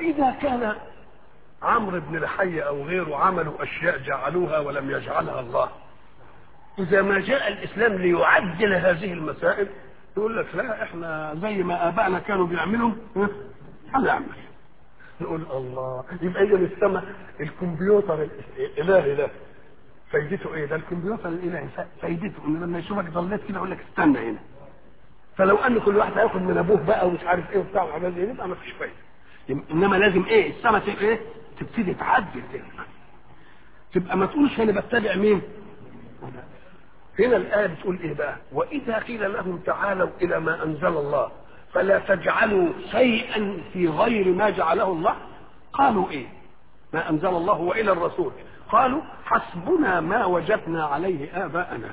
واذا كان عمرو بن لحي او غيره عملوا اشياء جعلوها ولم يجعلها الله اذا ما جاء الاسلام ليعدل هذه المسائل يقول لك لا احنا زي ما ابائنا كانوا بيعملوا ها، هنعمل نقول الله يبقى اذا السماء الكمبيوتر الالهي ده فايدته ايه ده الكمبيوتر الالهي فايدته ان لما يشوفك ضليت كده يقول لك استنى هنا فلو ان كل واحد هياخد من ابوه بقى ومش عارف ايه وبتاع وحاجات زي دي يبقى ما فيش فايده انما لازم ايه السما تبقى ايه تبتدي تعدل تبقى تبقى ما تقولش انا بتبع مين هنا الآية بتقول إيه بقى؟ وإذا قيل لهم تعالوا إلى ما أنزل الله فلا تجعلوا شيئا في غير ما جعله الله قالوا إيه؟ ما أنزل الله وإلى الرسول قالوا حسبنا ما وجدنا عليه آباءنا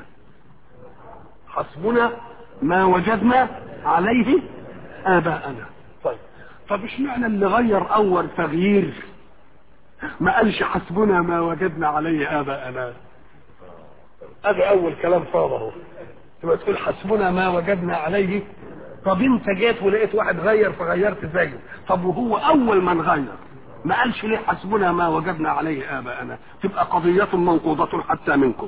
حسبنا ما وجدنا عليه آباءنا طيب طب اشمعنى اللي غير أول تغيير ما قالش حسبنا ما وجدنا عليه آباءنا ادي اول كلام فاض اهو تبقى تقول حسبنا ما وجدنا عليه طب انت جيت ولقيت واحد غير فغيرت زيه طب وهو اول من غير ما قالش ليه حسبنا ما وجدنا عليه اباءنا تبقى قضية منقوضة حتى منكم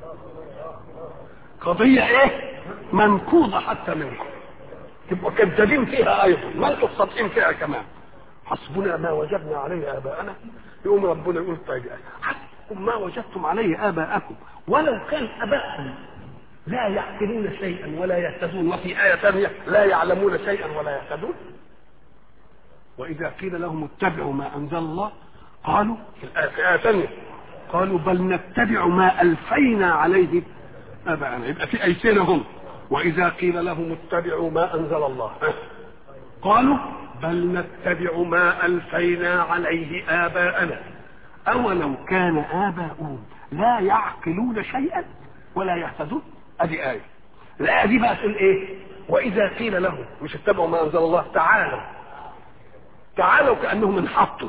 قضية ايه منقوضة حتى منكم تبقوا كذابين فيها ايضا ما انتم صادقين فيها كمان حسبنا ما وجدنا عليه اباءنا يقوم ربنا يقول طيب حسبكم ما وجدتم عليه اباءكم ولو كان ابائهم لا يعقلون شيئا ولا يهتدون وفي آية ثانية لا يعلمون شيئا ولا يهتدون وإذا قيل لهم اتبعوا ما أنزل الله قالوا في الآية, في آية ثانية قالوا بل نتبع ما ألفينا عليه آباءنا يبقى في آيتين هم وإذا قيل لهم اتبعوا ما أنزل الله قالوا بل نتبع ما ألفينا عليه آباءنا أولو كان آباؤهم لا يعقلون شيئا ولا يهتدون ادي آية الآية دي بقى تقول ايه وإذا قيل لهم مش اتبعوا ما أنزل الله تعالوا تعالوا كأنهم انحطوا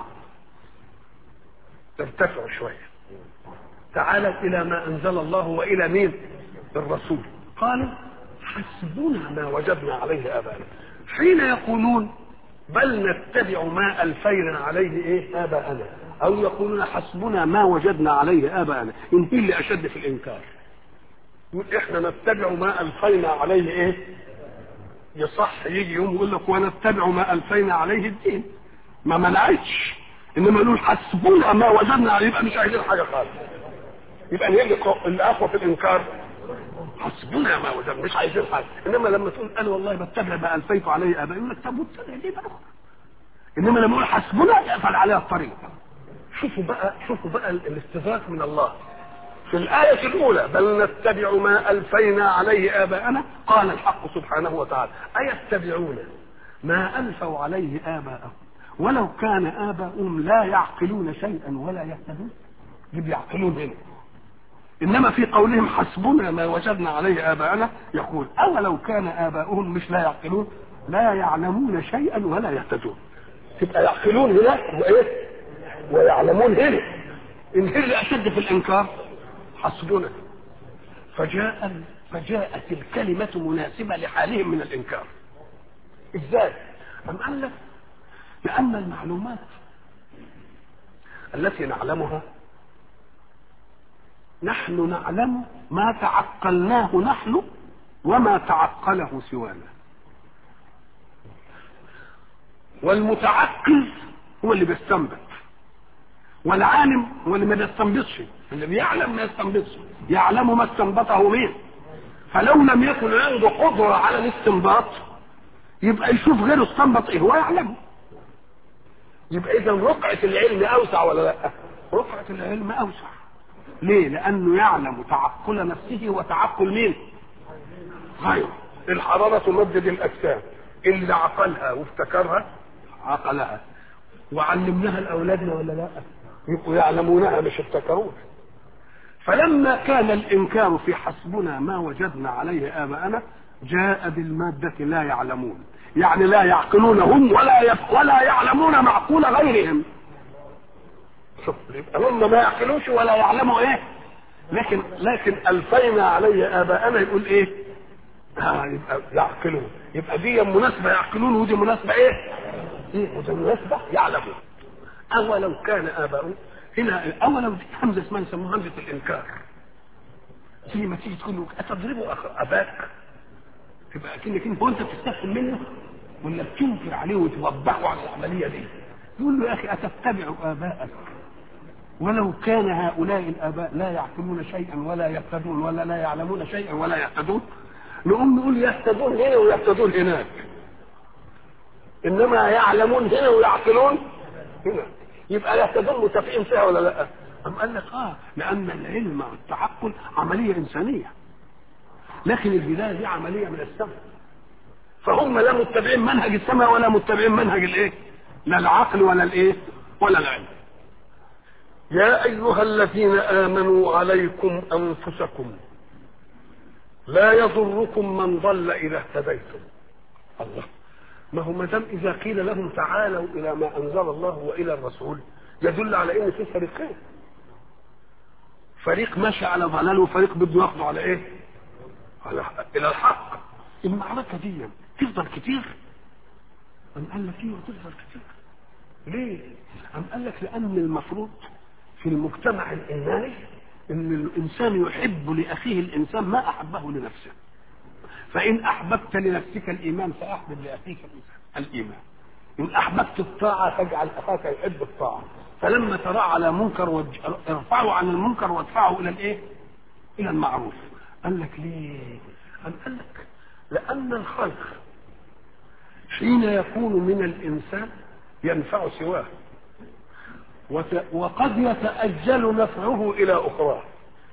ارتفعوا شوية تعالوا إلى ما أنزل الله وإلى مين الرسول قالوا حسبنا ما وجدنا عليه آباءنا حين يقولون بل نتبع ما ألفينا عليه إيه آباءنا أو يقولون حسبنا ما وجدنا عليه آباءنا إن هي اللي أشد في الإنكار يقول إحنا نتبع ما ألفينا عليه إيه يصح يجي يوم يقول لك ونتبع ما ألفينا عليه الدين ما منعتش إنما نقول حسبنا ما وجدنا عليه يبقى مش عايزين حاجة خالص يبقى هي اللي أقوى في الإنكار حسبنا ما وجدنا مش عايزين حاجة إنما لما تقول أنا والله بتبع ما ألفيت عليه آبائي يقول لك طب وتتبع ليه بقى إنما لما أقول حسبنا يقفل عليها الطريق شوفوا بقى شوفوا بقى الاستدراك من الله في الآية الأولى بل نتبع ما ألفينا عليه آباءنا قال الحق سبحانه وتعالى أيتبعون ما ألفوا عليه آباءهم ولو كان آباؤهم لا يعقلون شيئا ولا يهتدون دي بيعقلون هنا إنما في قولهم حسبنا ما وجدنا عليه آباءنا يقول أولو كان آباؤهم مش لا يعقلون لا يعلمون شيئا ولا يهتدون تبقى يعقلون هنا وإيه ويعلمون هنا إن هنا أشد في الإنكار حسبنا فجاء فجاءت الكلمة مناسبة لحالهم من الإنكار إزاي؟ أم قال لك لأن المعلومات التي نعلمها نحن نعلم ما تعقلناه نحن وما تعقله سوانا والمتعقل هو اللي بيستنبط والعالم هو اللي ما بيستنبطش اللي بيعلم ما يستنبطش يعلم ما استنبطه مين فلو لم يكن عنده قدرة على الاستنباط يبقى يشوف غيره استنبط ايه هو يعلمه يبقى اذا رقعة العلم اوسع ولا لا رقعة العلم اوسع ليه لانه يعلم تعقل نفسه وتعقل مين غيره الحرارة تمدد الاجسام اللي عقلها وافتكرها عقلها وعلمناها لاولادنا ولا لا يبقوا يعلمونها مش افتكروها فلما كان الانكار في حسبنا ما وجدنا عليه اباءنا جاء بالمادة لا يعلمون يعني لا يعقلون هم ولا يف... ولا يعلمون معقول غيرهم شوف يبقى هم ما يعقلوش ولا يعلموا ايه لكن لكن الفينا عليه اباءنا يقول ايه آه يبقى يعقلون يبقى دي مناسبة يعقلون ودي مناسبة ايه ايه وبالمناسبه يعلمون اولو كان اباؤهم هنا اولو دي همزه اسمها يسموها همزه الانكار زي ما تيجي تقول له اتضربوا أخ- اباك تبقى كأنك انت وانت بتستفهم منه ولا بتنكر عليه وتوبخه على العمليه دي يقول له يا اخي اتتبع اباءك ولو كان هؤلاء الاباء لا يعقلون شيئا ولا يهتدون ولا لا يعلمون شيئا ولا يهتدون نقوم نقول يهتدون هنا ويهتدون هناك انما يعلمون هنا ويعقلون هنا يبقى يهتدون متفقين فيها ولا لا؟ أم قال لك اه لان العلم والتعقل عمليه انسانيه لكن البدايه دي عمليه من السماء فهم لا متبعين منهج السماء ولا متبعين منهج الايه؟ لا العقل ولا الايه؟ ولا العلم. يا ايها الذين امنوا عليكم انفسكم لا يضركم من ضل اذا اهتديتم. الله ما هو ما دام اذا قيل لهم تعالوا الى ما انزل الله والى الرسول يدل على ان في فريقين. فريق ماشي على ضلال وفريق بده ياخده على ايه؟ على الى الحق. المعركه دي تفضل كتير أم قال لك ايوه تفضل كتير ليه؟ أم قال لك لأن المفروض في المجتمع الإيماني إن الإنسان يحب لأخيه الإنسان ما أحبه لنفسه فإن أحببت لنفسك الإيمان فأحبب لأخيك الإيمان إن أحببت الطاعة فاجعل أخاك يحب الطاعة فلما ترى على منكر وج... ارفعه عن المنكر وادفعه إلى الإيه؟ إلى المعروف قال لك ليه؟ أم قال لك لأن الخير حين يكون من الإنسان ينفع سواه وت... وقد يتأجل نفعه إلى أخرى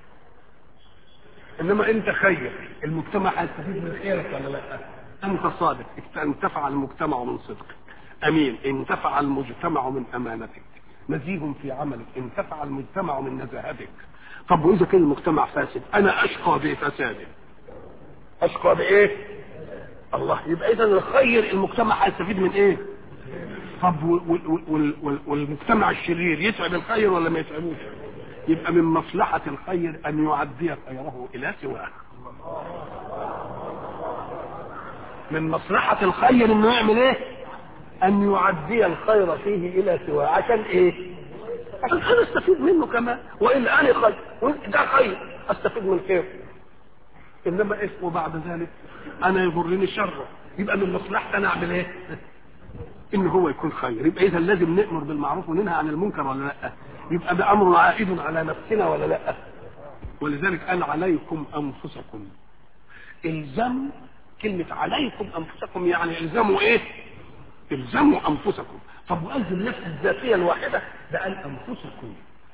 إنما أنت خير المجتمع هيستفيد من خيرك ولا لا؟ أنت صادق انتفع المجتمع من صدقك أمين انتفع المجتمع من أمانتك نزيه في عملك انتفع المجتمع من نزاهتك طب وإذا كان المجتمع فاسد أنا أشقى بفساده أشقى بإيه؟ الله يبقى إذا الخير المجتمع هيستفيد من إيه؟ طب وال- وال- وال- والمجتمع الشرير يتعب الخير ولا ما يتعبوش؟ يبقى من مصلحة الخير أن يعدي خيره إلى سواه. من مصلحة الخير إنه يعمل إيه؟ أن يعدي الخير فيه إلى سواه، عشان إيه؟ عشان أنا أستفيد منه كمان، وإلا أنا خير، وإنت ده خير، أستفيد من خير. إنما إيه؟ وبعد ذلك أنا يضرني شره، يبقى من مصلحتي أنا أعمل إيه؟ ان هو يكون خير يبقى اذا لازم نامر بالمعروف وننهى عن المنكر ولا لا يبقى ده امر عائد على نفسنا ولا لا ولذلك قال عليكم انفسكم الزموا كلمة عليكم انفسكم يعني الزموا ايه الزموا انفسكم طب وقال النفس الذاتية الواحدة ده قال انفسكم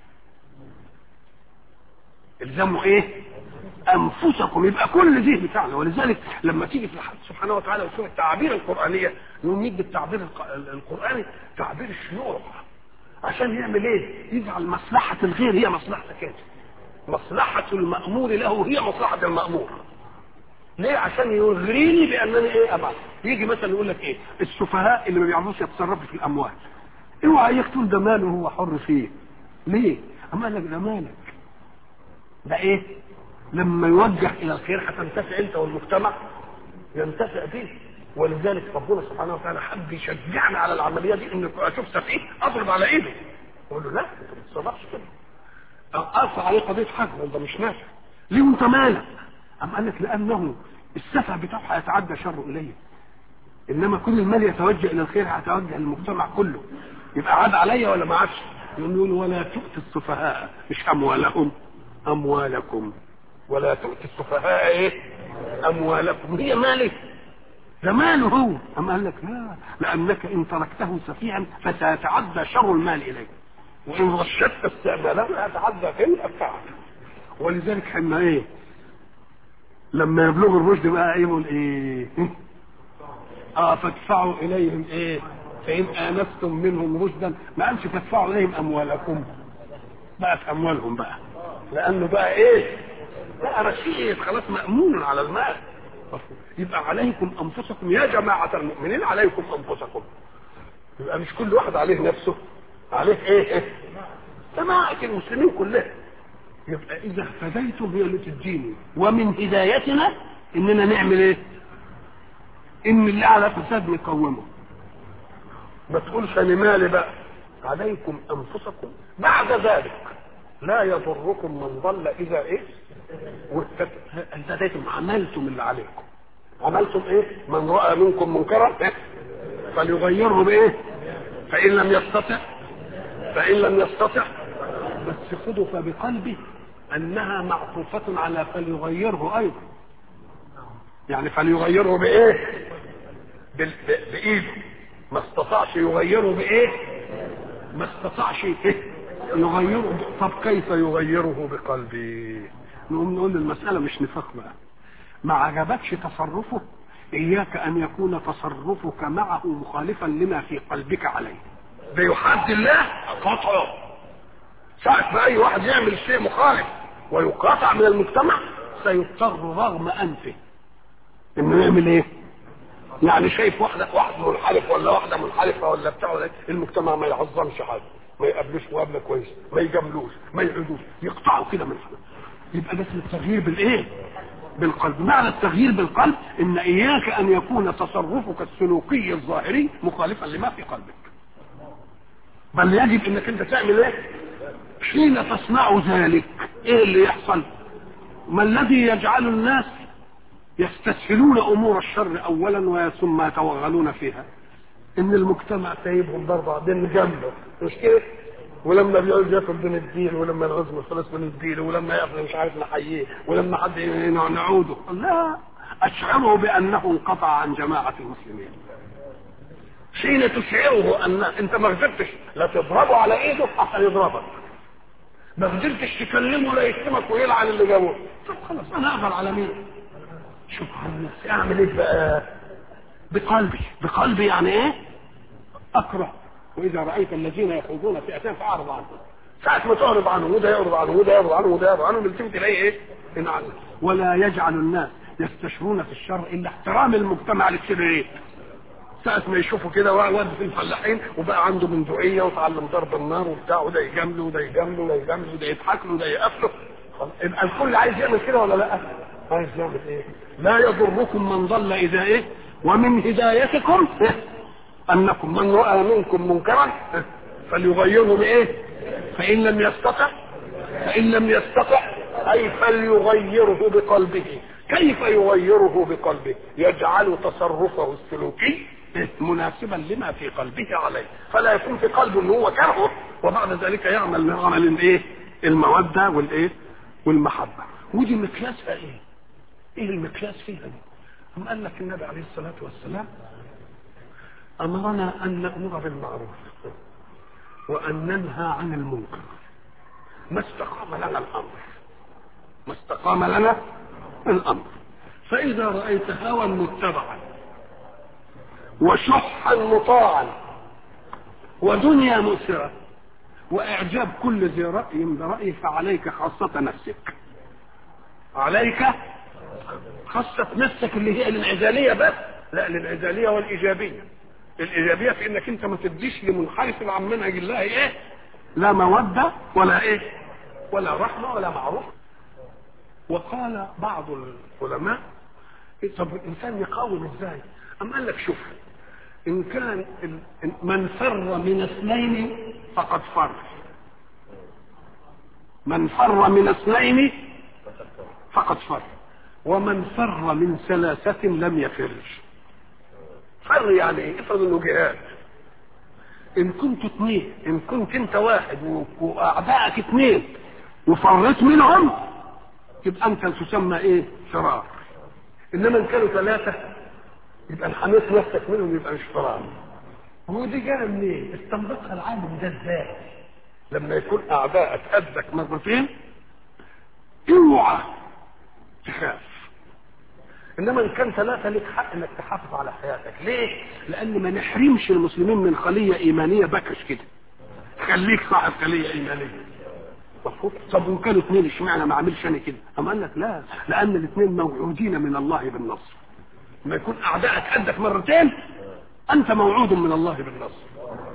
الزموا ايه انفسكم يبقى كل ذهن بتاعنا ولذلك لما تيجي في الحق سبحانه وتعالى وتشوف التعابير القرانيه يقوم يدي التعبير الق- القراني تعبير الشيوع عشان يعمل ايه؟ يجعل مصلحه الغير هي مصلحتك انت مصلحه المامور له هي مصلحه المامور ليه؟ عشان يغريني بانني ايه ابعد يجي مثلا يقول لك ايه؟ السفهاء اللي ما بيعرفوش يتصرفوا في الاموال اوعى يقتل ده ماله هو حر فيه ليه؟ اما قال لك ده مالك ده ايه لما يوجه الى الخير هتنتفع انت والمجتمع ينتفع به ولذلك ربنا سبحانه وتعالى حب يشجعنا على العمليه دي ان اشوف سفيه اضرب على ايده اقول له لا انت ما تتصرفش كده ارفع عليه قضيه حجر ده مش نافع ليه وانت مالك أم قال لك لانه السفه بتاعه هيتعدى شره اليه انما كل المال يتوجه الى الخير هيتوجه للمجتمع كله يبقى عاد عليا ولا ما عادش يقول له ولا تؤتي السفهاء مش اموالهم اموالكم ولا تؤتي السفهاء ايه اموالكم هي مالك ده ماله هو أم قال لك لا لأنك إن تركته سفيها فسيتعدى شر المال إليك وإن رشدت استعماله يتعدى في الأفعال ولذلك حنا إيه لما يبلغ الرشد بقى يقول إيه اه فادفعوا إليهم إيه فإن آنستم منهم رشدا ما قالش فادفعوا إليهم أموالكم بقت أموالهم بقى لأنه بقى إيه بقى رشيد خلاص مأمون على المال يبقى عليكم انفسكم يا جماعه المؤمنين عليكم انفسكم يبقى مش كل واحد عليه نفسه عليه ايه ايه جماعه المسلمين كلها يبقى اذا اهتديتم هي اللي تديني ومن هدايتنا اننا نعمل ايه ان اللي على فساد نقومه ما تقولش انا مالي بقى عليكم انفسكم بعد ذلك لا يضركم من ضل اذا ايه اهتديتم عملتم اللي عليكم عملتم ايه من راى منكم منكرا إيه؟ فليغيره بايه فان لم يستطع فان لم يستطع بس خذوا فبقلبه انها معطوفه على فليغيره ايضا يعني فليغيره بايه بال- ب- بايده ما استطاعش يغيره بايه ما استطاعش ايه يغيره ب- طب كيف يغيره بقلبه نقوم نقول المسألة مش نفاق بقى ما عجبكش تصرفه إياك أن يكون تصرفك معه مخالفا لما في قلبك عليه ده يحد الله قطعه ساعة ما أي واحد يعمل شيء مخالف ويقاطع من المجتمع سيضطر رغم أنفه إنه يعمل إيه؟ يعني شايف واحدة واحد منحرف ولا واحدة منحرفة ولا بتاع ولا إيه؟ المجتمع ما يعظمش حد ما يقابلوش مقابلة كويس ما يجاملوش ما يعدوش يقطعوا كده من حد يبقى ده اسمه التغيير بالايه؟ بالقلب معنى التغيير بالقلب ان اياك ان يكون تصرفك السلوكي الظاهري مخالفا لما في قلبك بل يجب انك انت تعمل ايه حين تصنع ذلك ايه اللي يحصل ما الذي يجعل الناس يستسهلون امور الشر اولا ثم يتوغلون فيها ان المجتمع سايبهم ضربة بعدين جنبه مش كده ولما بيقعد ياكل بنديله ولما العزم خلاص بنديله ولما ياكل مش عارف نحييه ولما حد ي- نعوده لا اشعره بانه انقطع عن جماعه المسلمين حين تشعره ان انت ما قدرتش لا تضربه على ايده حتى يضربك ما قدرتش تكلمه لا يشتمك ويلعن اللي جابوه طب خلاص انا اقدر على مين شوف على نفسي اعمل ايه بقى بقلبي بقلبي يعني ايه اكره واذا رايت الذين يخوضون في اتان فاعرض عنهم ساعة ما تعرض عنه وده يعرض عنه وده يعرض عنه وده يعرض عنه ملتم تلاقي ايه؟ إن عنه. ولا يجعل الناس يستشرون في الشر الا احترام المجتمع للشرير ساعة ما يشوفوا كده واد في الفلاحين وبقى عنده بندقية وتعلم ضرب النار وبتاع وده يجامله وده يجامله وده يجامله وده يضحك له وده يقفله خلاص. يبقى الكل عايز يعمل كده ولا لا؟ عايز يعمل ايه؟ لا يضركم من ضل اذا ايه؟ ومن هدايتكم إيه؟ انكم من راى منكم منكرا إيه؟ فليغيره بايه؟ فان لم يستطع فان لم يستطع اي فليغيره بقلبه كيف يغيره بقلبه يجعل تصرفه السلوكي مناسبا لما في قلبه عليه فلا يكون في قلبه ان هو كرهه وبعد ذلك يعمل من عمل الايه الموده والايه والمحبه ودي مقياسها ايه ايه المقياس فيها دي أم قال لك النبي عليه الصلاه والسلام امرنا ان نامر بالمعروف وان ننهى عن المنكر ما استقام لنا الامر ما استقام لنا الامر فاذا رايت هوى متبعا وشحا مطاعا ودنيا مؤثره واعجاب كل ذي راي برايه فعليك خاصه نفسك عليك خاصه نفسك اللي هي الانعزاليه بس لا الانعزاليه والايجابيه الايجابيه في انك انت ما تديش لمنحرف عن منهج الله ايه لا موده ولا ايه ولا رحمه ولا معروف وقال بعض العلماء إيه طب الانسان يقاوم ازاي ام قال لك شوف ان كان ال- من فر من اثنين فقد فر من فر من اثنين فقد فر ومن فر من ثلاثة لم يفر فر يعني ايه افرض انه جهاد ان كنت اثنين ان كنت انت واحد و- واعدائك اثنين وفريت منهم يبقى انت تسمى ايه فرار انما ان كانوا ثلاثة يبقى انحميت نفسك منهم يبقى مش فرار ودي جايه منين استنبطها العالم ده ازاي لما يكون اعدائك قدك مرتين اوعى تخاف انما ان كان ثلاثه لك حق انك تحافظ على حياتك ليه لان ما نحرمش المسلمين من خليه ايمانيه بكش كده خليك صاحب خليه ايمانيه مفهوم طب وان كانوا اثنين اشمعنى ما عملش انا كده اما قال لك لا لان الاثنين موعودين من الله بالنصر ما يكون اعدائك قدك مرتين انت موعود من الله بالنصر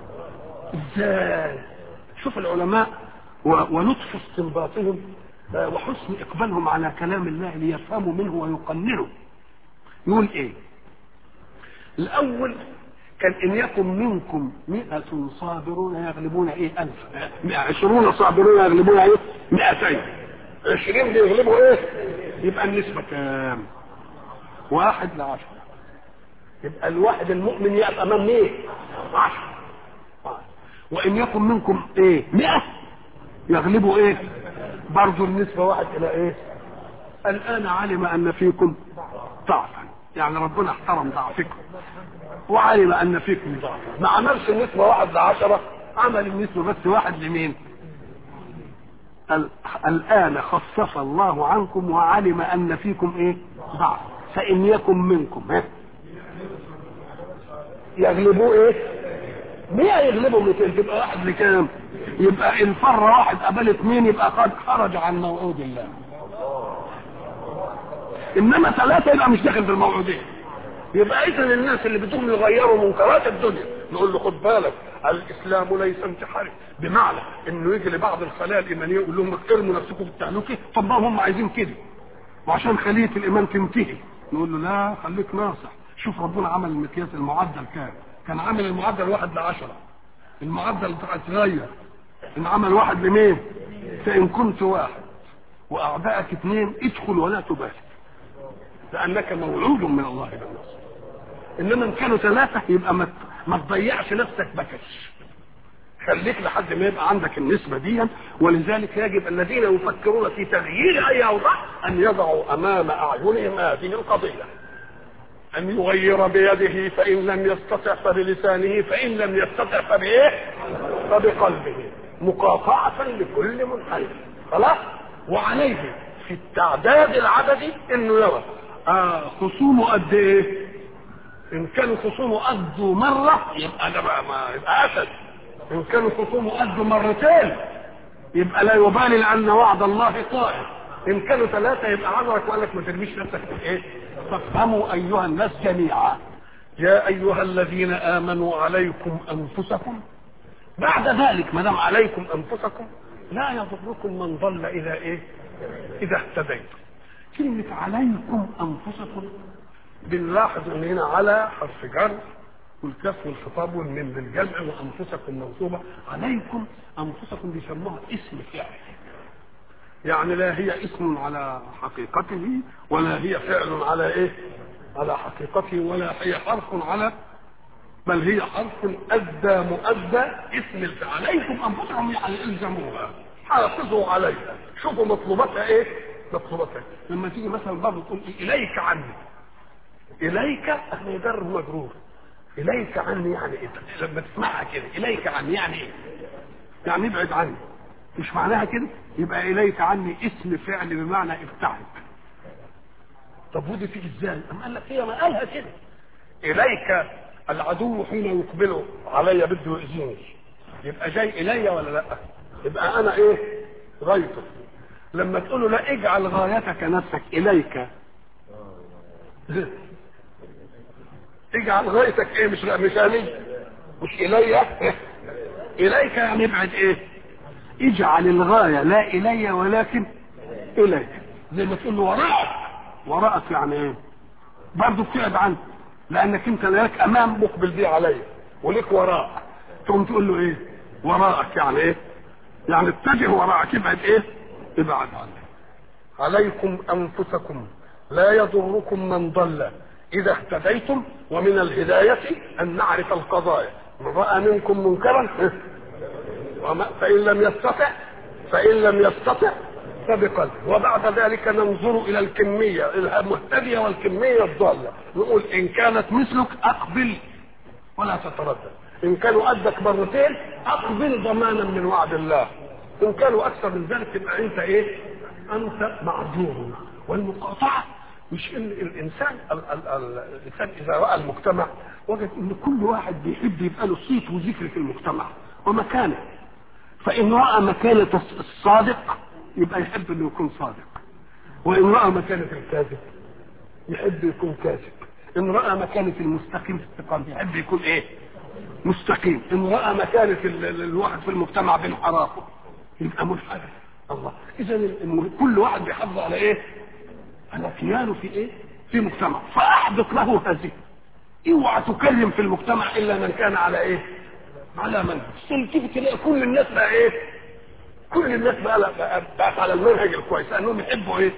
ازاي شوف العلماء و- ولطف استنباطهم آه، وحسن اقبالهم على كلام الله ليفهموا منه ويقننوا يقول ايه الاول كان ان يكن منكم مئة صابرون يغلبون ايه ألف عشرون صابرون يغلبون ايه مئتين عشرين بيغلبوا ايه يبقى النسبة كام واحد لعشرة يبقى الواحد المؤمن يقف امام مين عشرة وان يكن منكم ايه مئة يغلبوا ايه برضو النسبة واحد الى ايه الان علم ان فيكم ضعفا يعني ربنا احترم ضعفكم وعلم ان فيكم ضعفا ما عملش النسبة واحد لعشرة عمل النسبة بس واحد لمين ال- الآن خفف الله عنكم وعلم أن فيكم إيه؟ ضعف فإن يكن منكم إيه؟ يغلبوا إيه؟ مية يغلبوا 200 تبقى واحد لكام؟ يبقى إن فر واحد قبل اثنين يبقى قد خرج عن موعود الله. إنما ثلاثة يبقى مش داخل في الموعودين. يبقى إذا الناس اللي بدهم يغيروا منكرات الدنيا نقول له خد بالك الاسلام ليس انتحاري بمعنى انه يجي لبعض الخلايا الايمانيه يقول لهم ارموا نفسكم في التهلكه طب ما هم عايزين كده وعشان خليه الايمان تنتهي نقول له لا خليك ناصح شوف ربنا عمل المقياس المعدل كام كان عامل المعدل واحد لعشرة المعدل اتغير ان عمل واحد لمين فان كنت واحد واعدائك اثنين ادخل ولا تبالي لانك موعود من الله بالنصر انما ان كانوا ثلاثه يبقى ما ما تضيعش نفسك بكش خليك لحد ما يبقى عندك النسبه دي ولذلك يجب الذين يفكرون في تغيير اي اوضاع ان يضعوا امام اعينهم هذه القضيه ان يغير بيده فان لم يستطع فبلسانه فان لم يستطع فبايه فبقلبه مقاطعه لكل منحرف خلاص وعليه في التعداد العددي انه يرى آه خصومه قد ايه ان كانوا خصومه قدوا مره يبقى ده بقى ما يبقى اسد ان كانوا خصومه قدوا مرتين يبقى لا يبالي لان وعد الله قائم ان كانوا ثلاثه يبقى عذرك وقال لك ما ترميش نفسك في ايه فافهموا ايها الناس جميعا يا ايها الذين امنوا عليكم انفسكم بعد ذلك ما دام عليكم انفسكم لا يضركم من ضل الى ايه اذا اهتديتم كلمه عليكم انفسكم بنلاحظ ان هنا على حرف جر والكاف والخطاب والميم بالجمع وانفسكم منصوبه عليكم انفسكم بيسموها اسم فعل يعني لا هي اسم على حقيقته ولا هي فعل على ايه على حقيقته ولا هي حرف على بل هي حرف ادى مؤدى اسم الفعل عليكم انفسكم يعني الزموها حافظوا عليها شوفوا مطلوباتها ايه مطلوباتها لما تيجي مثلا برضه تقول اليك عني اليك اهل جر مجرور اليك عني يعني ايه لما تسمعها كده اليك عني يعني ايه يعني ابعد عني مش معناها كده يبقى اليك عني اسم فعل بمعنى ابتعد طب ودي تيجي ازاي اما قال لك هي ما قالها كده اليك العدو حين يقبل علي بده يؤذيني يبقى جاي الي ولا لا يبقى انا ايه غايته لما تقول له لا اجعل غايتك نفسك اليك اجعل غايتك ايه مش مش اني مش الي اليك يعني ابعد ايه اجعل الغايه لا الي ولكن اليك زي ما تقول له وراءك وراءك يعني ايه برضه بتبعد عنه لانك انت لك امام مقبل بيه عليا وليك وراء تقوم تقول له ايه وراءك يعني ايه يعني اتجه وراءك ابعد ايه ابعد عنه عليكم انفسكم لا يضركم من ضل اذا اهتديتم ومن الهدايه ان نعرف القضايا من راى منكم منكرا وما فان لم يستطع فان لم يستطع فبقلبه وبعد ذلك ننظر الى الكميه المهتديه والكميه الضاله نقول ان كانت مثلك اقبل ولا تتردد ان كانوا قدك مرتين اقبل ضمانا من وعد الله ان كانوا اكثر من ذلك تبقى انت ايه انت معذور والمقاطعه مش ان الانسان ال ال ال الانسان اذا راى المجتمع وجد ان كل واحد بيحب يبقى له صيت وذكر في المجتمع ومكانه فان راى مكانه الصادق يبقى يحب انه يكون صادق وان راى مكانه الكاذب يحب يكون كاذب ان راى مكانه المستقيم في استقامه يحب يكون ايه مستقيم ان راى مكانه الواحد في المجتمع بانحرافه يبقى منحرف الله اذا كل واحد بيحافظ على ايه على كيانه في ايه في مجتمع فاحبط له هذه اوعى تكلم في المجتمع الا من كان على ايه على منهج تيجي تلاقي كل الناس بقى ايه كل الناس بقى, بقى بقى على المنهج الكويس لانهم يحبوا ايه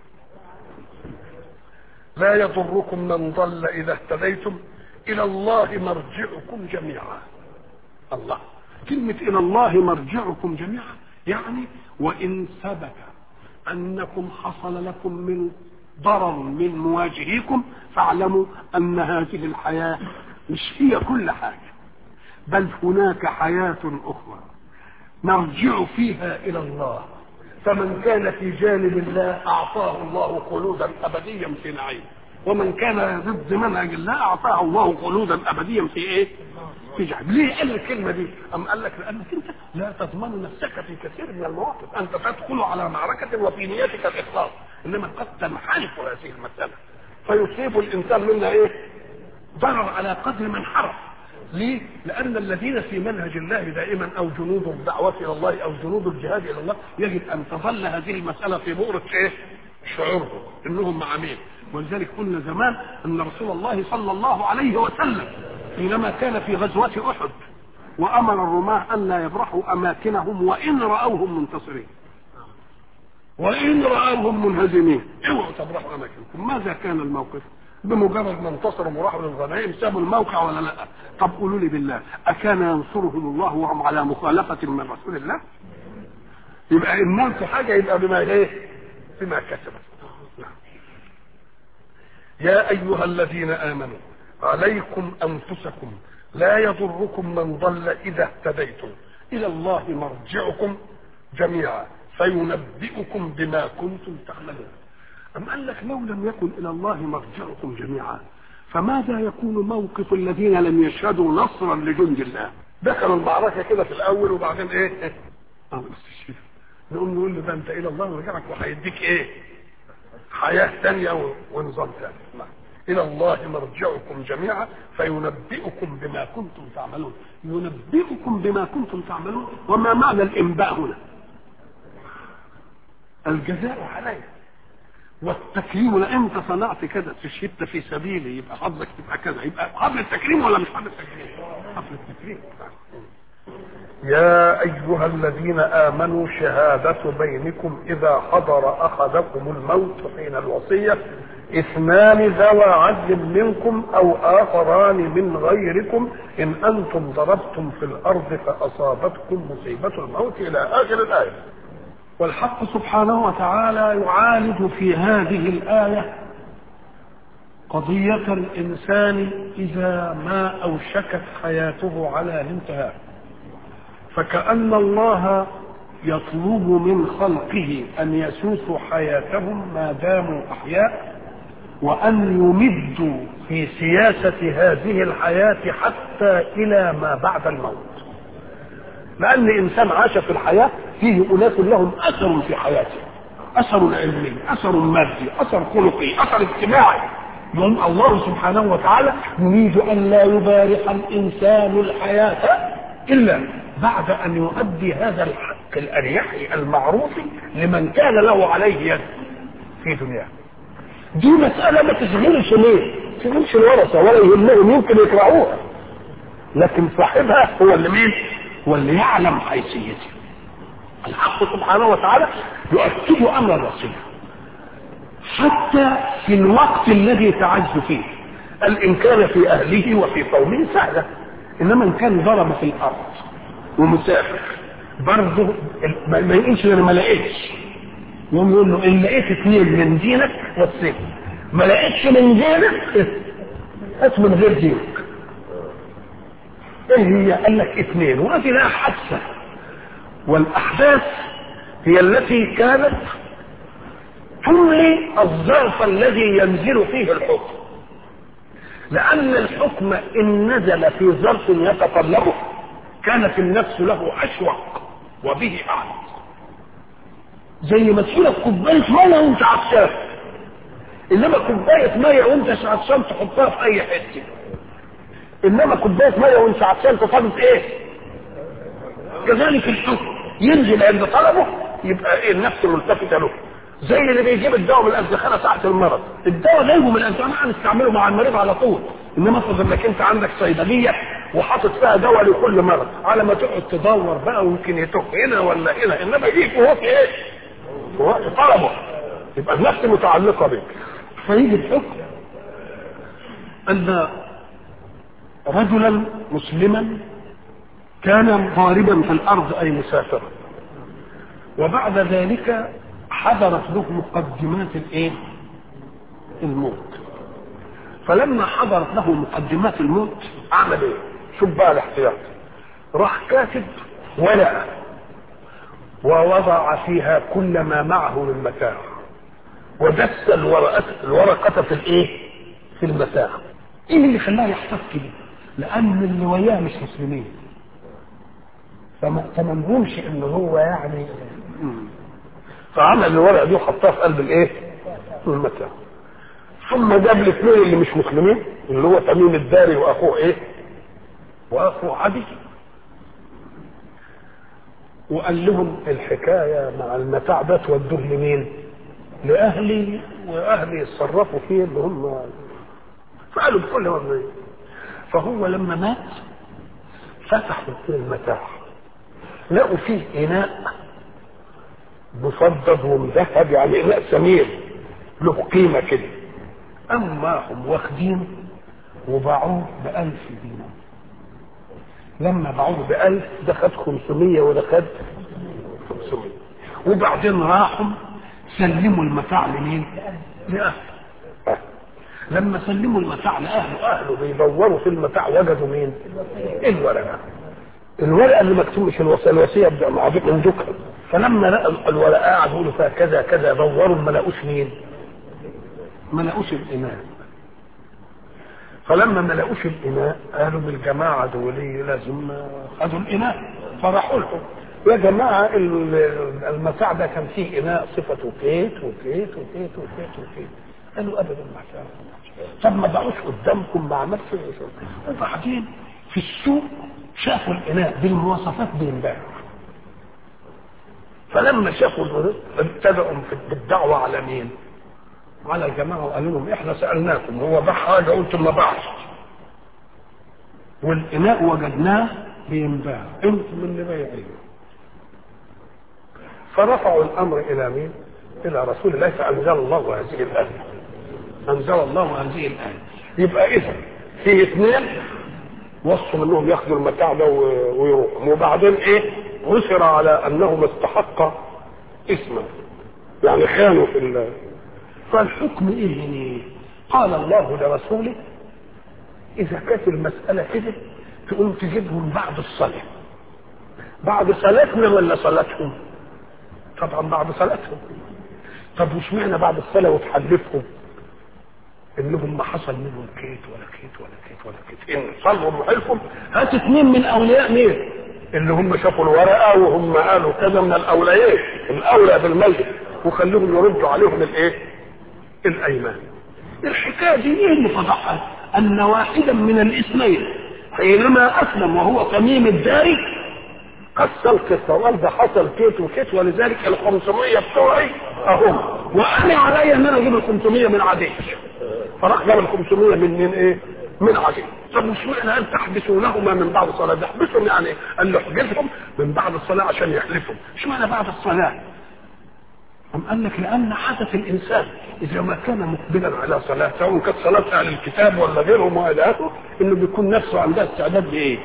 لا يضركم من ضل اذا اهتديتم الى الله مرجعكم جميعا الله كلمة إلى الله مرجعكم جميعا يعني وإن ثبت أنكم حصل لكم من ضرر من مواجهيكم فاعلموا أن هذه الحياة مش هي كل حاجة بل هناك حياة أخرى نرجع فيها إلى الله فمن كان في جانب الله أعطاه الله خلودا أبديا في نعيم ومن كان ضد منهج الله أعطاه الله خلودا أبديا في إيه؟ في جهنم ليه قال الكلمة دي؟ أم قال لك لأنك أنت لا تضمن نفسك في كثير من المواقف أنت تدخل على معركة وفي نيتك الإخلاص إنما قد تنحرف هذه المسألة فيصيب الإنسان منها إيه؟ ضرر على قدر من حرف ليه؟ لأن الذين في منهج الله دائما أو جنود الدعوة إلى الله أو جنود الجهاد إلى الله يجب أن تظل هذه المسألة في بؤرة إيه؟ شعورهم إنهم مع مين؟ ولذلك قلنا زمان أن رسول الله صلى الله عليه وسلم حينما كان في غزوة أحد وأمر الرماة أن لا يبرحوا أماكنهم وإن رأوهم منتصرين وإن رأوهم منهزمين اوعوا تبرحوا أماكنكم ماذا كان الموقف؟ بمجرد ما انتصروا وراحوا للغنائم سابوا الموقع ولا لا؟ طب قولوا لي بالله أكان ينصرهم الله وهم على مخالفة من رسول الله؟ يبقى إن ننسوا حاجة يبقى بما إيه؟ بما كسبت. يا أيها الذين آمنوا عليكم أنفسكم لا يضركم من ضل إذا اهتديتم إلى الله مرجعكم جميعا فينبئكم بما كنتم تعملون أم قال لك لو لم يكن إلى الله مرجعكم جميعا فماذا يكون موقف الذين لم يشهدوا نصرا لجند الله دخلوا المعركة كده في الأول وبعدين إيه أه بس نقوم نقول له ده أنت إلى الله مرجعك وهيديك إيه حياة ثانية ونظام ثاني لا. إلى الله مرجعكم جميعا فينبئكم بما كنتم تعملون ينبئكم بما كنتم تعملون وما معنى الإنباء هنا الجزاء عليه والتكريم لا انت صنعت كذا استشهدت في سبيلي يبقى حظك تبقى كذا يبقى حظ التكريم ولا مش حظ التكريم حظ التكريم يا أيها الذين آمنوا شهادة بينكم إذا حضر أحدكم الموت حين الوصية اثنان ذوى عدل منكم أو آخران من غيركم إن أنتم ضربتم في الأرض فأصابتكم مصيبة الموت إلى آخر الآية والحق سبحانه وتعالى يعالج في هذه الآية قضية الإنسان إذا ما أوشكت حياته على الانتهاء فكأن الله يطلب من خلقه أن يسوسوا حياتهم ما داموا أحياء وأن يمدوا في سياسة هذه الحياة حتى إلى ما بعد الموت لأن إنسان عاش في الحياة فيه أناس لهم أثر في حياته أثر علمي أثر مادي أثر خلقي أثر اجتماعي يوم الله سبحانه وتعالى يريد أن لا يبارح الإنسان الحياة إلا بعد أن يؤدي هذا الحق الأريحي المعروف لمن كان له عليه يد في دنياه دي مسألة ما تشغلش ليه؟ ما تشغلش الورثة ولا يهمهم يمكن يقرأوها لكن صاحبها هو اللي مين؟ هو اللي يعلم حيثيته الحق سبحانه وتعالى يؤكد أمر الرسول حتى في الوقت الذي تعز فيه قال إن كان في أهله وفي قومه سهلة إنما إن كان ضرب في الأرض ومسافر برضه ما يقولش أنا ما لقيتش يقوم يقول له إن لقيت اثنين من دينك وسيب ما لقيتش من دينك هات من غير دينك ايه هي قال لك اثنين وادي لها حادثه والاحداث هي التي كانت تملي الظرف الذي ينزل فيه الحكم لان الحكم ان نزل في ظرف يتطلبه كانت النفس له اشوق وبه اعلم زي ما تشيلك كوبايه ميه وانت عطشان انما كوبايه ميه وانت عطشان تحطها في اي حته انما كوبايه ميه وانت عطشان تصادف ايه كذلك الحكم ينزل عند طلبه يبقى ايه النفس ملتفته له زي اللي بيجيب الدواء من الازخانه ساعه المرض الدواء جايبه من الازخانه نستعمله مع المريض على طول انما افرض انك انت عندك صيدليه وحاطط فيها دواء لكل مرض على ما تقعد تدور بقى ويمكن يتوه هنا ولا هنا انما يجيك وهو في ايه؟ وهو في طلبه يبقى النفس متعلقه بك فيجي الحكم ان رجلا مسلما كان ضاربا في الارض اي مسافرا وبعد ذلك حضرت له مقدمات الايه الموت فلما حضرت له مقدمات الموت عمل ايه شوف بقى الاحتياط راح كاتب ورقه ووضع فيها كل ما معه من متاع ودس الورقه الورقه في الايه في المتاع ايه اللي خلاه يحتاط كده لان اللي وياه مش مسلمين فما تمنهمش ان هو يعني فعمل الورقه دي وحطها في قلب الايه في المتاع ثم جاب الاثنين اللي مش مسلمين اللي هو تميم الداري واخوه ايه واخوه عدي وقال لهم الحكايه مع المتاع ده تودوه لمين لاهلي واهلي يتصرفوا فيه اللي هم فقالوا بكل وضعيه فهو لما مات فتحوا المتاع لقوا فيه اناء مصدد ومذهب يعني اناء سمير له قيمه كده اما هم واخدين وباعوه بألف دينار لما باعوه بألف ده خد 500 وده خد 500 وبعدين راحوا سلموا المتاع لمين؟ لأهله لما سلموا المتاع لأهله أهله بيدوروا في المتاع وجدوا مين؟ الورقة الورقة اللي مكتوب مش الوصية الوصية معروف من ذكر فلما لقوا الورقة قعدوا يقولوا فيها كذا كذا دوروا ما لقوش مين؟ ما لقوش الإمام فلما ما لقوش الإناء قالوا بالجماعة دول لازم خدوا الإناء فراحوا لهم يا جماعة المتاع ده كان فيه إناء صفته كيت وكيت وكيت وكيت وكيت قالوا أبدا ما طب ما بقوش قدامكم ما عملش وبعدين في السوق شافوا الإناء بالمواصفات بينباع فلما شافوا ابتدأوا بالدعوة على مين؟ على الجماعة وقالوا لهم احنا سألناكم هو باع حاجة قلتم ما باعش والإناء وجدناه بينباع انتم اللي بايعين فرفعوا الأمر إلى مين؟ إلى رسول الله فأنزل الله هذه الآية أنزل الله هذه الآية يبقى إذا في اثنين وصوا منهم ياخذوا المتاع ده ويروحوا وبعدين ايه عثر على انهما استحق اسما يعني خانوا في الله فالحكم ايه يعني قال الله لرسوله اذا كانت المسألة كده تقوم تجيبهم بعد الصلاة بعد صلاتنا ولا صلاتهم طبعا بعد صلاتهم طب وش معنى بعد الصلاة وتحلفهم انهم ما حصل منهم كيت ولا كيت ولا كيت ولا كيت ان صلهم وحلفهم هات اثنين من اولياء مين اللي هم شافوا الورقه وهم قالوا كذا من الاولياء الاولى بالميت وخلوهم يردوا عليهم الايه الايمان الحكايه دي ايه اللي فضحها ان واحدا من الاثنين حينما اسلم وهو تميم الداري قص القصه وقال ده حصل كيت وكيت ولذلك ال 500 بتوعي اهم وانا عليا ان انا اجيب ال 500 من عديش فراح جاب ال 500 من من ايه؟ من عديش طب مش معنى ان تحبسونهما من بعد الصلاه تحبسهم يعني قال له احبسهم من بعد الصلاه عشان يحلفوا مش معنى بعد الصلاه أم قال لك لأن عادة الإنسان إذا ما كان مقبلا على صلاة سواء كانت صلاة أهل الكتاب ولا غيرهم وإلى آخره إنه بيكون نفسه عندها استعداد لإيه؟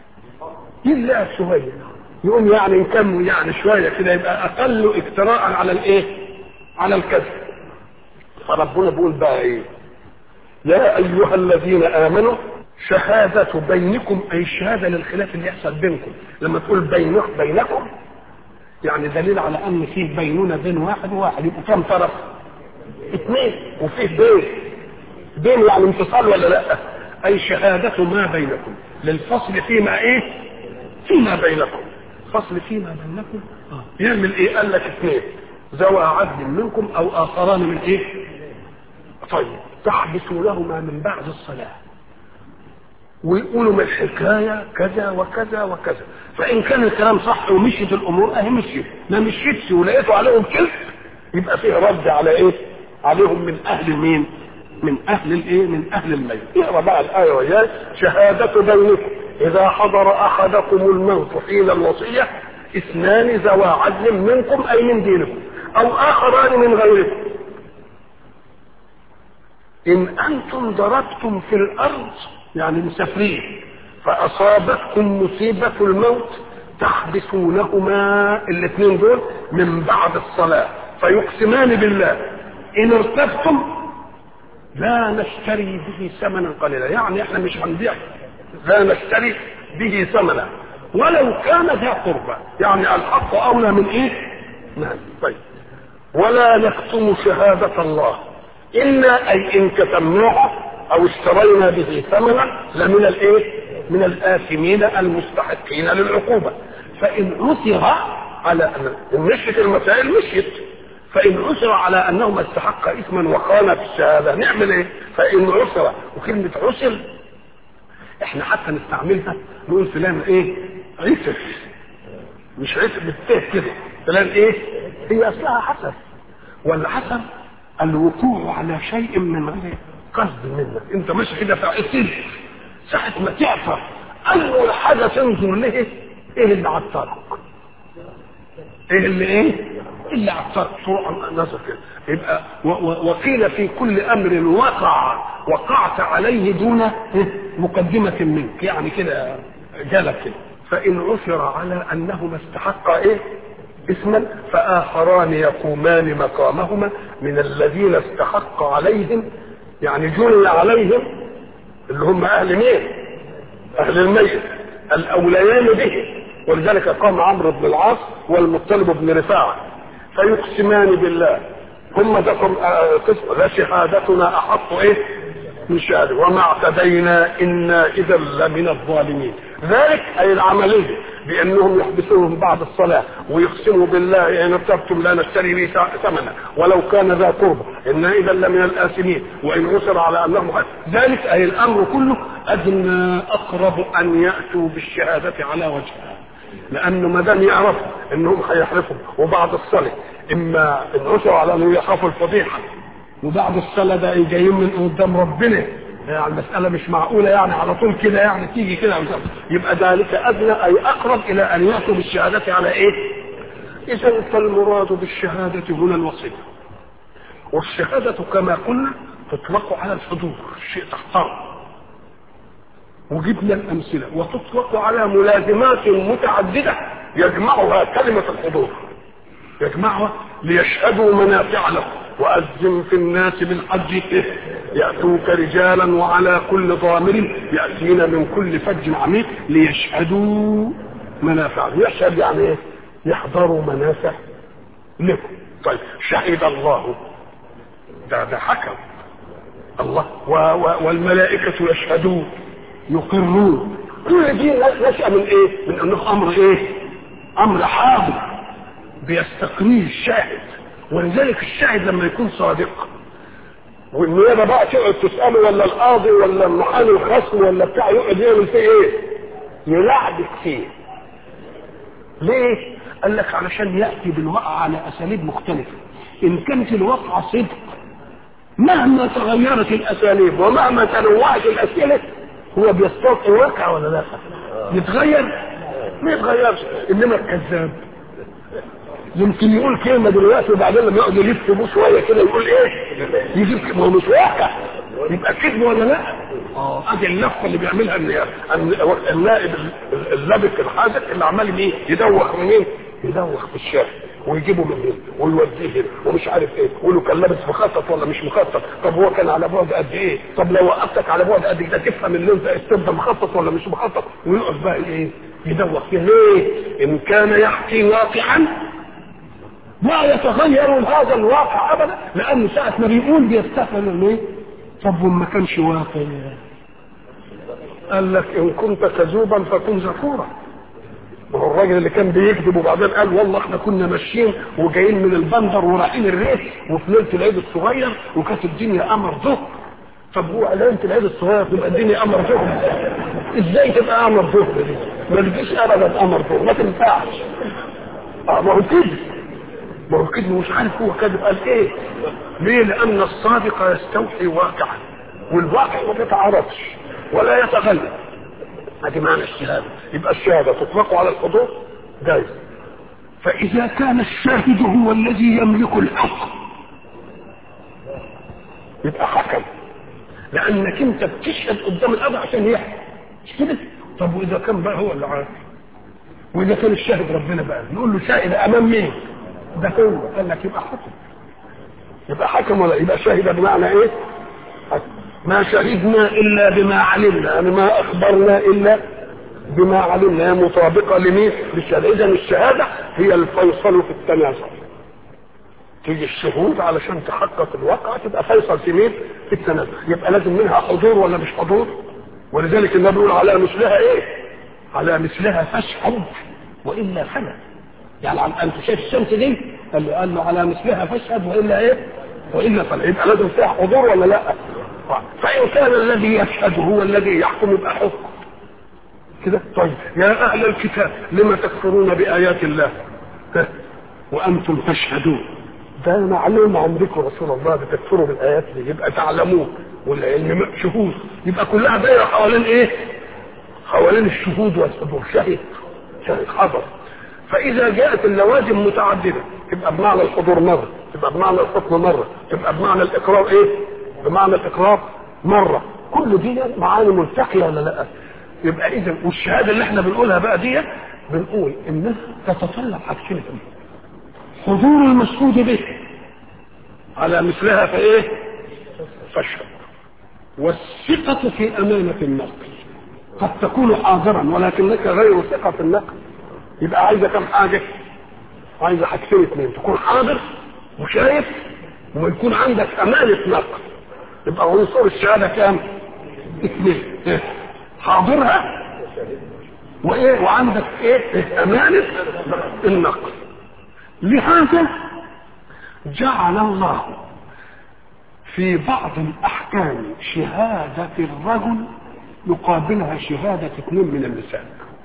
يلعب شوية يقوم يعني نكمل يعني شوية كده يبقى أقل اجتراء على الإيه؟ على الكذب فربنا بيقول بقى إيه؟ يا أيها الذين آمنوا شهادة بينكم أي شهادة للخلاف اللي يحصل بينكم لما تقول بينك بينكم يعني دليل على ان فيه بينونه بين واحد وواحد يبقوا كم طرف؟ اثنين وفيه بين بين يعني انفصال ولا لا؟ اي شهادة ما بينكم للفصل فيما ايه؟ فيما بينكم فصل فيما بينكم آه. يعمل ايه؟ قال لك اثنين ذوى عدل منكم او اخران من ايه؟ طيب تحبسونهما من بعد الصلاه ويقولوا من الحكاية كذا وكذا وكذا فإن كان الكلام صح ومشيت الأمور أهي مشيت ما مشيتش ولقيتوا عليهم كذب يبقى فيه رد على ايه عليهم من اهل مين من اهل الايه من اهل الميت اقرا بقى الايه وياي شهاده بينكم اذا حضر احدكم الموت حين الوصيه اثنان ذوى عدل منكم اي من دينكم او اخران من غيركم ان انتم ضربتم في الارض يعني مسافرين فاصابتكم مصيبه الموت تحبسونهما الاثنين دول من بعد الصلاه فيقسمان بالله ان ارتبتم لا نشتري به ثمنا قليلا يعني احنا مش هنبيع لا نشتري به ثمنا ولو كان ذا قربى يعني الحق اولى من ايه نعم طيب ولا نكتم شهادة الله إلا أي إن كتمناها أو اشترينا به ثمنا لمن الإيه؟ من الآثمين المستحقين للعقوبة فإن عثر على أن مشيت المسائل مشيت فإن عثر على أنهما استحق إثما وخان في الشهادة نعمل إيه؟ فإن عثر وكلمة عثر إحنا حتى نستعملها نقول فلان إيه؟ عثر مش عثر بالتاه كده فلان إيه؟ هي أصلها حسن والحسن الوقوع على شيء من غير قصد منك انت ماشي كده فعسل ساعة ما تعرف اول حاجة تنظر له ايه اللي عطرك ايه اللي ايه اللي عطرك تروح نظر كده يبقى و- و- وقيل في كل امر وقع وقعت عليه دون إيه؟ مقدمة منك يعني كده جالك كده فان عثر على انهما استحقا ايه اسما فآخران يقومان مقامهما من الذين استحق عليهم يعني جل عليهم اللي هم أهل مين؟ أهل الميت الأوليان به ولذلك قام عمرو بن العاص والمطلب بن رفاعة فيقسمان بالله هم ذكر قسم لشهادتنا أحق إيه؟ من شهاده وما اعتدينا إنا إذا لمن الظالمين ذلك أي العملية بانهم يحبسوهم بعد الصلاه ويقسموا بالله ان ارتبتم لا نشتري به ثمنا ولو كان ذا قربى ان اذا لمن الاثمين وان عثر على انهم ذلك اي الامر كله ادنى اقرب ان ياتوا بالشهاده على وجهها لانه ما دام يعرفوا انهم هيحلفوا وبعد الصلاه اما ان عثر على انهم يخافوا الفضيحه وبعد الصلاه ده جايين من قدام ربنا يعني المسألة مش معقولة يعني على طول كده يعني تيجي كده يبقى ذلك أدنى أي أقرب إلى أن يأتوا بالشهادة على إيه؟ إذا فالمراد بالشهادة هنا الوصية والشهادة كما قلنا تطلق على الحضور شيء تحترم وجبنا الأمثلة وتطلق على ملازمات متعددة يجمعها كلمة الحضور يجمعها ليشهدوا منافع لهم وأذن في الناس بالحج يأتوك رجالا وعلى كل ضامر يأتين من كل فج عميق ليشهدوا منافع يشهد يعني ايه يحضروا منافع لكم طيب شهد الله ده ده حكم الله و و والملائكة يشهدون يقرون كل دي نشأ من ايه من انه امر ايه امر حاضر بيستقريه الشاهد ولذلك الشاهد لما يكون صادق والنيابه بقى تقعد تساله ولا القاضي ولا المحامي الخصم ولا بتاع يقعد يعمل فيه ايه؟ يلعبك فيه. ليه؟ قال لك علشان ياتي بالواقع على اساليب مختلفه. ان كانت الواقعه صدق مهما تغيرت الاساليب ومهما تنوعت الاسئله هو بيستوقع الواقع ولا لا؟ يتغير؟ ما يتغيرش انما الكذاب يمكن يقول كلمه دلوقتي وبعدين لما يقعد يلف بيه شويه كده يقول ايه؟ يجيب ما هو مش واقع يبقى كذب ولا لا؟ اه ادي اللفه اللي بيعملها النائب اللبك الحاذق اللي عمال ايه؟ يدوخ منين؟ يدوخ في الشارع ويجيبه من هنا ويوديه هنا ومش عارف ايه ويقول له كان لابس مخطط ولا مش مخطط طب هو كان على بعد قد ايه طب لو وقفتك على بعد قد كده تفهم ان انت استبد مخطط ولا مش مخطط ويقعد بقى ايه يدوخ فيه ليه ان كان يحكي واقعا لا يتغير هذا الواقع ابدا لانه ساعه ما بيقول بيستقبل الايه طب وما كانش واقع قال لك ان كنت كذوبا فكن ذكورا ما هو الراجل اللي كان بيكذب وبعدين قال والله احنا كنا ماشيين وجايين من البندر ورايحين الريف وفي ليله العيد الصغير وكانت الدنيا قمر ظهر طب هو ليله العيد الصغير تبقى الدنيا قمر ظهر ازاي تبقى قمر ظهر دي؟ ما تجيش ابدا قمر ظهر ما تنفعش اه ما هو كده ما هو كذب مش عارف هو كذب قال ايه ليه لان الصادق يستوحي واقعا والواقع ما بيتعارضش ولا يتغلب ادي معنى الشهاده يبقى الشهاده تطلق على الحضور جايز فاذا كان الشاهد هو الذي يملك الحق يبقى حكم لانك انت بتشهد قدام الاب عشان يحكم مش كده طب واذا كان بقى هو اللي عارف واذا كان الشاهد ربنا بقى نقول له شاهد امام مين ده هو قال لك يبقى حكم يبقى حكم ولا يبقى شاهد بمعنى ايه حكم. ما شهدنا الا بما علمنا يعني ما اخبرنا الا بما علمنا هي مطابقه لمين للشهاده اذا الشهاده هي الفيصل في التنازع تيجي الشهود علشان تحقق الواقع تبقى فيصل في مين في التنازع يبقى لازم منها حضور ولا مش حضور ولذلك النبي يقول على مثلها ايه على مثلها فاشهد والا فلا يعني عن انت شايف الشمس دي قال له قال له على مثلها فاشهد والا ايه والا فلا يبقى لازم فيها حضور ولا لا فان كان الذي يشهد هو الذي يحكم يبقى حكم كده طيب يا اهل الكتاب لما تكفرون بايات الله وانتم تشهدون ده معلوم عمركم رسول الله بتكفروا بالايات دي يبقى تعلموه والعلم شهود يبقى كلها دايره حوالين ايه؟ حوالين الشهود والحضور شهد شهد حضر فاذا جاءت اللوازم متعدده تبقى بمعنى الحضور مره تبقى بمعنى الحكم مره تبقى بمعنى الاقرار ايه؟ بمعنى الاقرار مره كل دي معاني ملتقيه ولا لا؟ يبقى اذا والشهاده اللي احنا بنقولها بقى دي بنقول انها تتطلب حاجتين حضور المشهود به على مثلها فايه فاشهد والثقة في أمانة النقل قد تكون حاضرا ولكنك غير ثقة في النقل يبقى عايزة كم حاجة عايزة حاجتين اثنين تكون حاضر وشايف ويكون عندك أمانة نقل يبقى عنصر الشهادة كام اثنين حاضرها وايه وعندك ايه امانه النقل لهذا جعل الله في بعض الاحكام شهاده الرجل يقابلها شهاده اثنين من النساء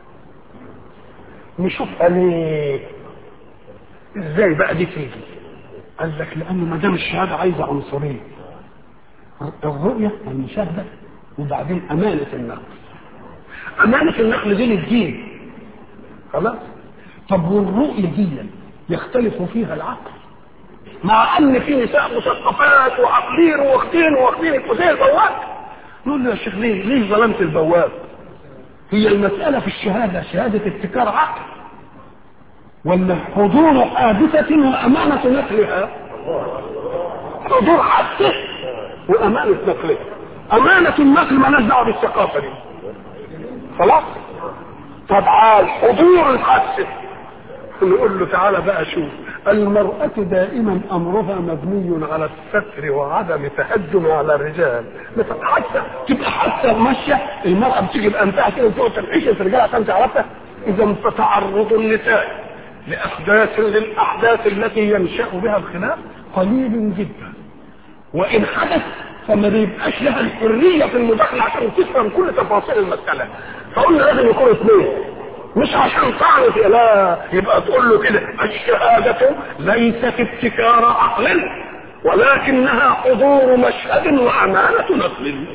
نشوف ليه ازاي بقى دي تيجي قال لك لان ما دام الشهاده عايزه عنصرين الرؤيه المشاهده وبعدين امانه النقل امانه النقل دي للدين خلاص طب والرؤيه دي يختلف فيها العقل مع ان في نساء مثقفات وعقلين واخدين واخدين زي البواب نقول له يا شيخ ليه ليه ظلمت البواب هي المسألة في الشهادة شهادة ابتكار عقل ولا حضور حادثة وأمانة نقلها حضور حادثة وأمانة نقلها أمانة النقل مالهاش دعوة بالثقافة دي خلاص طبعا حضور الحادثة نقول له تعالى بقى شوف المرأة دائما أمرها مبني على الستر وعدم تهجم على الرجال حتى تبقى حتى ماشية المرأة بتيجي بأنفها كده وتقعد تنعيش في الرجال عشان تعرفها إذا فتعرض النساء لأحداث للأحداث التي ينشأ بها الخلاف قليل جدا وإن حدث فما بيبقاش لها الحرية في المداخلة عشان تفهم كل تفاصيل المسألة فقلنا لازم يكونوا اثنين مش عشان طعنت لا يبقى تقول له كده الشهادة ليست ابتكار عقل ولكنها حضور مشهد وأمانة نقل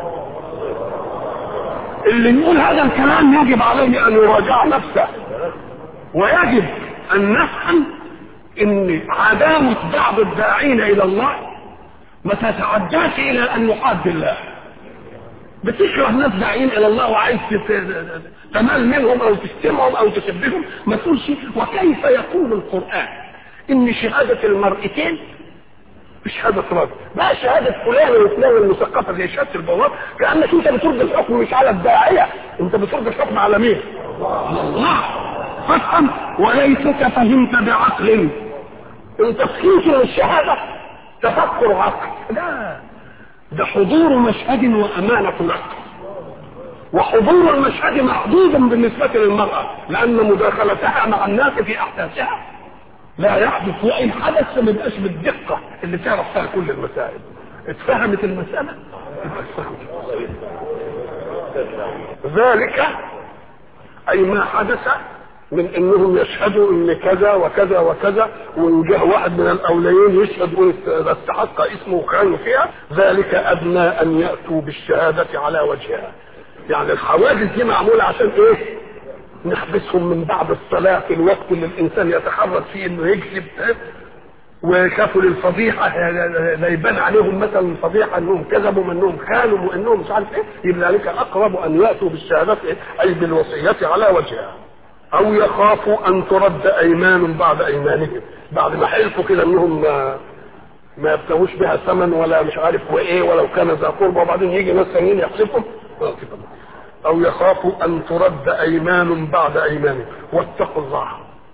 اللي يقول هذا الكلام يجب عليه أن يراجع نفسه ويجب أن نفهم أن عداوة بعض الداعين إلى الله ما تتعداش إلى أن يحاد الله بتكره ناس داعين الى الله وعايز تمال منهم او تشتمهم او تسبهم ما تقولش وكيف يقول القران ان شهاده المرأتين بشهادة رجل بقى شهادة فلان وفلان المثقفة زي شهادة البواب كأنك أنت بترد الحكم مش على الداعية أنت بترد الحكم على مين؟ على الله فافهم وليسك فهمت بعقل أنت فهمت من الشهادة تفكر عقل لا ده حضور مشهد وأمانة نقل وحضور المشهد محدود بالنسبة للمرأة لأن مداخلتها مع الناس في أحداثها لا يحدث وإن حدث ما يبقاش بالدقة اللي تعرف فيها كل المسائل اتفهمت المسألة يبقى اتفهمت ذلك أي ما حدث من انهم يشهدوا ان كذا وكذا وكذا وان جه واحد من الاوليين يشهد يقول استحق اسمه كانوا فيها ذلك ادنى ان ياتوا بالشهاده على وجهها يعني الحوادث دي معموله عشان ايه نحبسهم من بعد الصلاه في الوقت اللي الانسان يتحرك فيه انه يكذب وشافوا للفضيحه لا يبان عليهم مثلا الفضيحه انهم كذبوا وانهم خانوا وانهم مش عارف ايه يبقى ذلك اقرب ان ياتوا بالشهادات إيه؟ اي بالوصيه على وجهها او يخافوا ان ترد ايمان بعد ايمانهم بعد ما حلفوا كده انهم ما ما يبتغوش بها ثمن ولا مش عارف وايه ولو كان ذا قربى وبعدين يجي ناس ثانيين يحسبهم او يخافوا ان ترد ايمان بعد ايمانهم واتقوا الله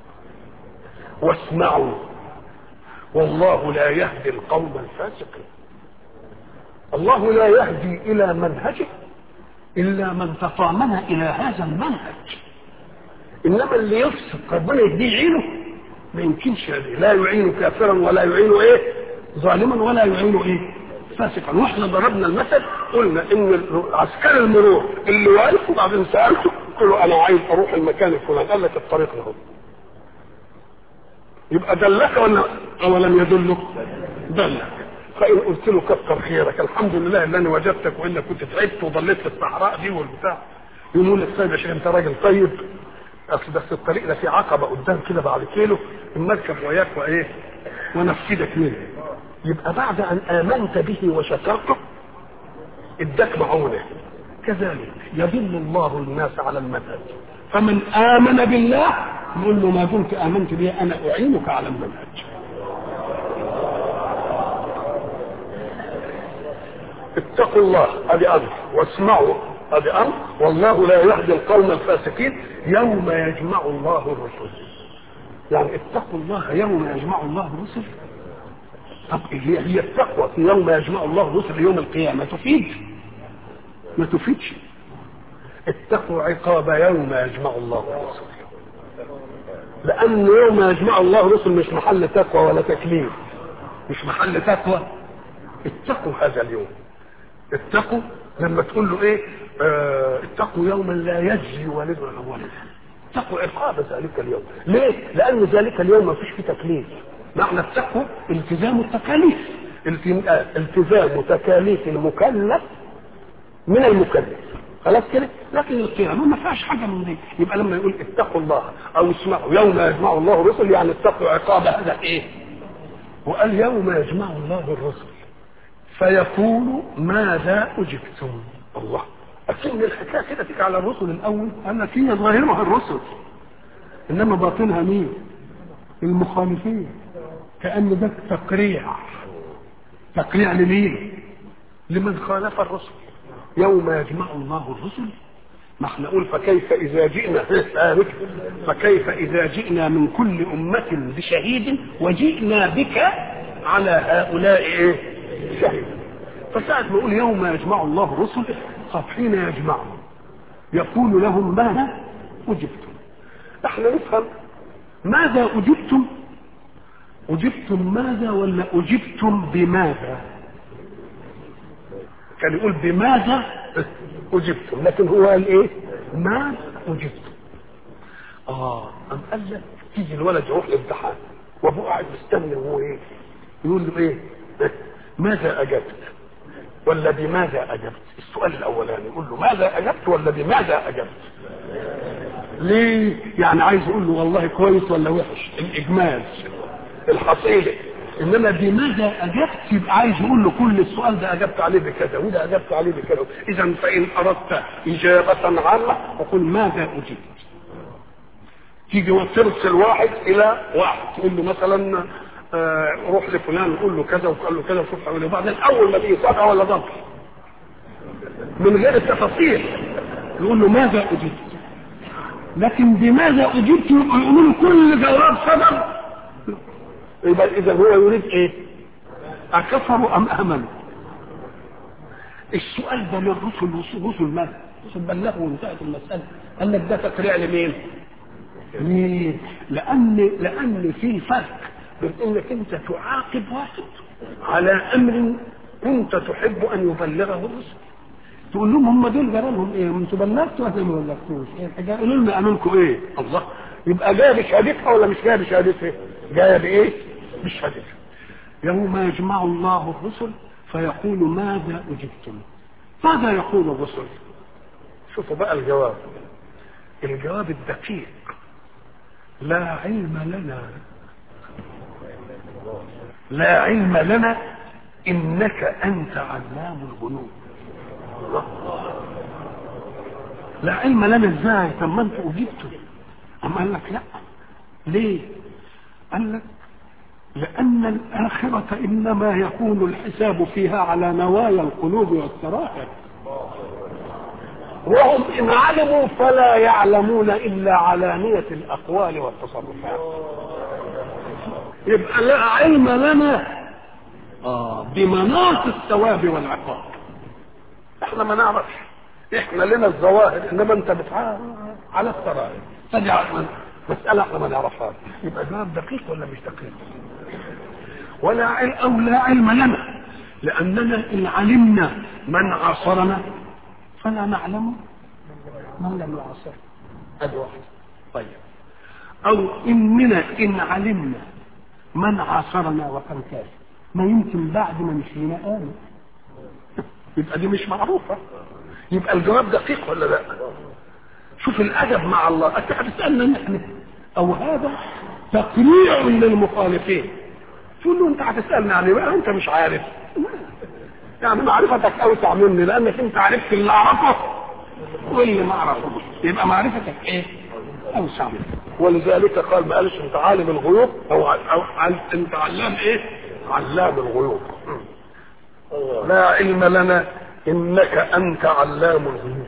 واسمعوا والله لا يهدي القوم الفاسقين الله لا يهدي الى منهجه الا من تطامن الى هذا المنهج انما اللي يفسق ربنا يهديه يعينه ما يمكنش هذه لا يعين كافرا ولا يعين ايه ظالما ولا يعين ايه فاسقا واحنا ضربنا المثل قلنا ان عسكري المرور اللي واقف وبعدين سالته قلت له انا عايز اروح المكان الفلاني قال لك الطريق له يبقى دلك ولا ولم يدلك دلك فان قلت له كتر خيرك الحمد لله ان انا وجدتك والا كنت تعبت وضليت في الصحراء دي والبتاع يقول لك طيب يا شيخ انت راجل طيب اصل بس الطريق ده في عقبه قدام كده بعد كيلو المركب وياك وايه وانا افيدك منه يبقى بعد ان امنت به وشكرته اداك معونه كذلك يدل الله الناس على المنهج فمن امن بالله نقول له ما دمت امنت به انا اعينك على المنهج اتقوا الله ادي امر واسمعوا ادي امر والله لا يهدي القوم الفاسقين يوم يجمع الله الرسل يعني اتقوا الله يوم يجمع الله الرسل طب هي هي التقوى في يوم يجمع الله الرسل يوم القيامه تفيد ما تفيدش اتقوا عقاب يوم يجمع الله الرسل لان يوم يجمع الله الرسل مش محل تقوى ولا تكليف مش محل تقوى اتقوا هذا اليوم اتقوا لما تقول له ايه اه اتقوا يوما لا يجزي والد عن ولده اتقوا عقاب ذلك اليوم ليه لان ذلك اليوم ما فيش فيه تكليف معنى التقوى التزام التكاليف التزام تكاليف المكلف من المكلف خلاص كده لكن القيامه ما فيهاش حاجه من دي يبقى لما يقول اتقوا الله او اسمعوا يوم يجمع الله الرسل يعني اتقوا عقاب هذا ايه وقال يوم يجمع الله الرسل فيقول ماذا اجبتم الله اكن الحكايه كده تيجي على الرسل الاول قال لك هي ظاهرها الرسل انما باطنها مين المخالفين كان ده تقريع تقريع لمين لمن خالف الرسل يوم يجمع الله الرسل ما احنا نقول فكيف اذا جئنا فكيف اذا جئنا من كل امه بشهيد وجئنا بك على هؤلاء ايه شهيد فساعة ما يقول يوم يجمع الله الرسل طب حين يجمعهم يقول لهم ماذا اجبتم احنا نفهم ماذا اجبتم اجبتم ماذا ولا اجبتم بماذا كان يقول بماذا اجبتم لكن هو قال ايه ما اجبتم اه ام قال لك تيجي الولد يروح الامتحان وابوه قاعد مستني وهو ايه يقول له ايه ماذا اجبت ولا بماذا اجبت السؤال الاولاني يقول له ماذا اجبت ولا بماذا اجبت ليه يعني عايز يقول له والله كويس ولا وحش الاجمال الحصيله انما بماذا اجبت يبقى عايز يقول له كل السؤال ده اجبت عليه بكذا وده اجبت عليه بكذا اذا فان اردت اجابه عامه فقل ماذا اجبت تيجي وترسل واحد الى واحد تقول له مثلا آه روح لفلان قول له كذا وقال له كذا وشوف حواليه وبعدين اول ما تيجي صدقه ولا ضبط من غير التفاصيل يقول له ماذا اجبت لكن بماذا اجبت يقولوا له كل جواب صدق يبقى اذا هو يريد ايه اكفروا ام امنوا السؤال ده للرسل رسل ماذا رسل بلغوا وانتهت المساله قال لك ده تقريع لمين ليه لان لان في فرق بين انك انت تعاقب واحد على امر كنت تحب ان يبلغه الرسل تقول لهم هم دول جرى لهم ايه انتوا بلغتوا ولا ما بلغتوش ايه الحاجه قولوا لنا امنكم ايه الله يبقى جايه بشهادتها ولا مش جايه بشهادتها جايه بايه بشهادتها يوم يجمع الله الرسل فيقول ماذا اجبتم ماذا يقول الرسل شوفوا بقى الجواب الجواب الدقيق لا علم لنا لا علم لنا انك انت علام الغيوب لا علم لنا ازاي طب ما انتوا اجبتوا اما قال لك لا ليه قال لك لان الاخره انما يكون الحساب فيها على نوايا القلوب والسرائر وهم ان علموا فلا يعلمون الا علانيه الاقوال والتصرفات يبقى لا علم لنا آه بمناط الثواب والعقاب احنا ما نعرفش احنا لنا الظواهر انما انت بتعرف على السرائر تجعل مسألة احنا ما نعرفهاش يبقى جواب دقيق ولا مش دقيق ولا علم او لا علم لنا لاننا ان علمنا من عاصرنا فلا نعلم من لم يعاصر ادي واحد طيب او اننا ان علمنا من عاصرنا وكان كافر ما يمكن بعد ما مشينا آمن يبقى دي مش معروفة يبقى الجواب دقيق ولا لا شوف الأدب مع الله أنت هتسألنا نحن أو هذا تقريع للمخالفين تقول له أنت هتسألني يعني بقى أنت مش عارف يعني معرفتك أوسع مني لأنك أنت عرفت اللي أعرفه واللي ما أعرفه يبقى معرفتك إيه؟ أوسع مني ولذلك قال ما قالش أنت عالم الغيوب أو, أو أنت علام إيه؟ علام الغيوب لا علم لنا انك انت علام الغيوب